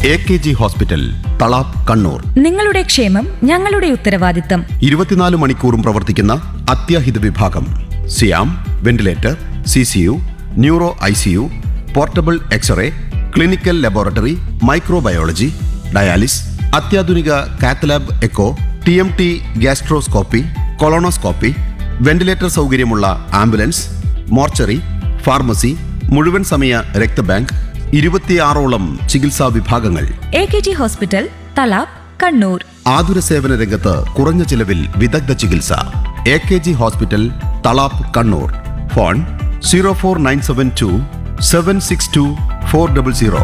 A K G hospital Thalap Kannur നിങ്ങളുടെ ക്ഷേമം ഞങ്ങളുടെ ഉത്തരവാദിത്തം ഇരുപത്തിനാല് മണിക്കൂറും പ്രവർത്തിക്കുന്ന അത്യാഹിത വിഭാഗം സിയാം ventilator C C U neuro I C U portable X-ray clinical laboratory microbiology dialysis അത്യാധുനിക cath lab echo T M T gastroscopy colonoscopy ventilator സൗകര്യമുള്ള ആംബുലൻസ് മോർച്ചറി ഫാർമസി മുഴുവൻ സമയ രക്തബാങ്ക് ഇരുപത്തിയാറോളം ചികിത്സാ വിഭാഗങ്ങൾ A K G hospital Thalap Kannur ആതുര സേവന രംഗത്ത് കുറഞ്ഞ ചിലവിൽ വിദഗ്ധ ചികിത്സ A K G hospital Thalap Kannur phone zero four nine seven two seven six two four double zero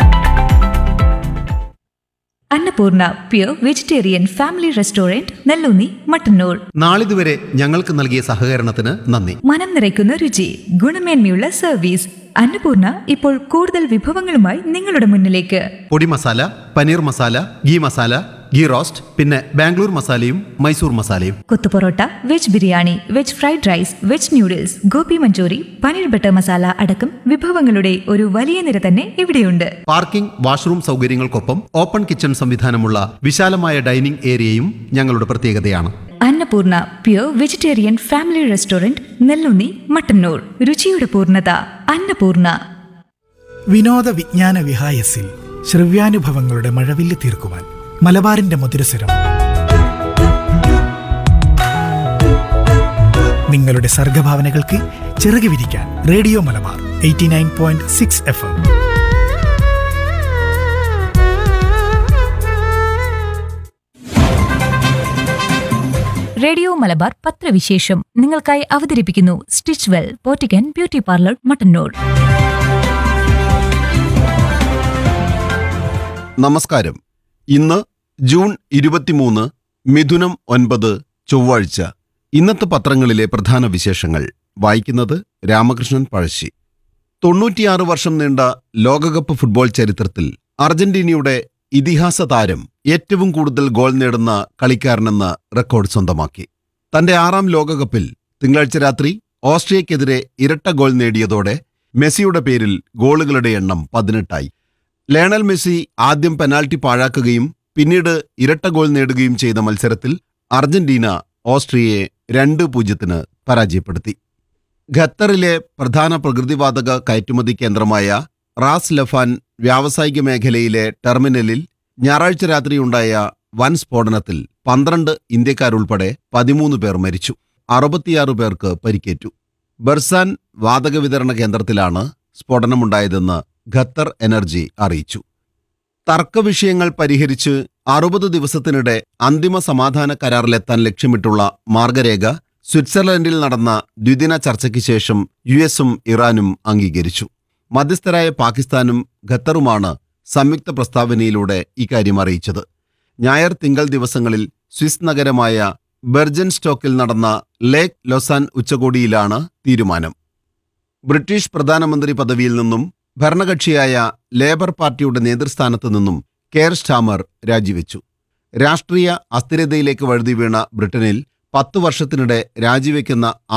Annapoorna pure vegetarian family restaurant Nelloonni Mattannur നാളിതുവരെ ഞങ്ങൾക്ക് നൽകിയ സഹകരണത്തിന് നന്ദി മനം നിറയ്ക്കുന്ന രുചി ഗുണമേന്മയുള്ള സർവീസ് അന്നപൂർണ ഇപ്പോൾ കൂടുതൽ വിഭവങ്ങളുമായി നിങ്ങളുടെ മുന്നിലേക്ക് podi masala paneer masala ghee masala ghee roast പിന്നെ ബാംഗ്ലൂർ മസാലയും മൈസൂർ മസാലയും kothu parotta veg biryani veg fried rice veg noodles gobi manchurian paneer butter masala അടക്കം വിഭവങ്ങളുടെ ഒരു വലിയ നിര തന്നെ ഇവിടെയുണ്ട് പാർക്കിംഗ് വാഷ്റൂം സൗകര്യങ്ങൾക്കൊപ്പം ഓപ്പൺ കിച്ചൺ സംവിധാനമുള്ള വിശാലമായ ഡൈനിംഗ് ഏരിയയും ഞങ്ങളുടെ പ്രത്യേകതയാണ് Annapoorna pure vegetarian family restaurant Nelloonni Mattannur രുചിയുടെ പൂർണ്ണത അന്നപൂർണ വിനോദ വിജ്ഞാന വിഹായസിൽ ശ്രവ്യാനുഭവങ്ങളുടെ മഴവില്ല് തീർക്കുവാൻ മലബാറിന്റെ മധുരസ്വരം നിങ്ങളുടെ സർഗഭാവനകൾക്ക് ചിറക് വിരിക്കാൻ radio Malabar eighty nine point six F M radio Malabar പത്രവിശേഷം നിങ്ങൾക്കായി അവതരിപ്പിക്കുന്നു സ്റ്റിച്ച് വെൽ പോറ്റിക്കൻ ബ്യൂട്ടി പാർലർ മട്ടന്നൂർ നമസ്കാരം ഇന്ന് ജൂൺ ഇരുപത്തിമൂന്ന് മിഥുനം ഒൻപത് ചൊവ്വാഴ്ച ഇന്നത്തെ പത്രങ്ങളിലെ പ്രധാന വിശേഷങ്ങൾ വായിക്കുന്നത് രാമകൃഷ്ണൻ പഴശ്ശി തൊണ്ണൂറ്റിയാറ് വർഷം നീണ്ട ലോകകപ്പ് ഫുട്ബോൾ ചരിത്രത്തിൽ അർജന്റീനയുടെ ഇതിഹാസ താരം ഏറ്റവും കൂടുതൽ ഗോൾ നേടുന്ന കളിക്കാരനെന്ന റെക്കോർഡ് സ്വന്തമാക്കി തന്റെ ആറാം ലോകകപ്പിൽ തിങ്കളാഴ്ച രാത്രി ഓസ്ട്രിയക്കെതിരെ ഇരട്ട ഗോൾ നേടിയതോടെ മെസ്സിയുടെ പേരിൽ ഗോളുകളുടെ എണ്ണം പതിനെട്ടായി ലയണൽ മെസ്സി ആദ്യം പെനാൽറ്റി പാഴാക്കുകയും പിന്നീട് ഇരട്ട ഗോൾ നേടുകയും ചെയ്ത മത്സരത്തിൽ അർജന്റീന ഓസ്ട്രിയയെ രണ്ട് പൂജ്യത്തിന് പരാജയപ്പെടുത്തി ഖത്തറിലെ പ്രധാന പ്രകൃതിവാതക കയറ്റുമതി കേന്ദ്രമായ റാസ് ലഫാൻ വ്യാവസായിക മേഖലയിലെ ടെർമിനലിൽ ഞായറാഴ്ച രാത്രിയുണ്ടായ വൻ സ്ഫോടനത്തിൽ പന്ത്രണ്ട് ഇന്ത്യക്കാരുൾപ്പെടെ പതിമൂന്ന് പേർ മരിച്ചു അറുപത്തിയാറ് പേർക്ക് പരിക്കേറ്റു ബർസാൻ വാതക വിതരണ കേന്ദ്രത്തിലാണ് സ്ഫോടനമുണ്ടായതെന്ന് ഖത്തർ എനർജി അറിയിച്ചു തർക്കവിഷയങ്ങൾ പരിഹരിച്ച് അറുപത് ദിവസത്തിനിടെ അന്തിമ സമാധാന കരാറിലെത്താൻ ലക്ഷ്യമിട്ടുള്ള മാർഗരേഖ സ്വിറ്റ്സർലൻഡിൽ നടന്ന ദ്വിദിന ചർച്ചയ്ക്ക് ശേഷം യു എസും ഇറാനും അംഗീകരിച്ചു മധ്യസ്ഥരായ പാകിസ്ഥാനും ഖത്തറുമാണ് സംയുക്ത പ്രസ്താവനയിലൂടെ ഇക്കാര്യം അറിയിച്ചത് ഞായർ തിങ്കൾ ദിവസങ്ങളിൽ സ്വിസ് നഗരമായ ബെർജൻ സ്റ്റോക്കിൽ നടന്ന ലേക്ക് ലൊസാൻ ഉച്ചകോടിയിലാണ് തീരുമാനം ബ്രിട്ടീഷ് പ്രധാനമന്ത്രി പദവിയിൽ നിന്നും ഭരണകക്ഷിയായ ലേബർ പാർട്ടിയുടെ നേതൃസ്ഥാനത്ത് നിന്നും കെയർ സ്റ്റാമർ രാജിവെച്ചു രാഷ്ട്രീയ അസ്ഥിരതയിലേക്ക് വഴുതി വീണ ബ്രിട്ടനിൽ പത്തു വർഷത്തിനിടെ രാജിവെക്കുന്ന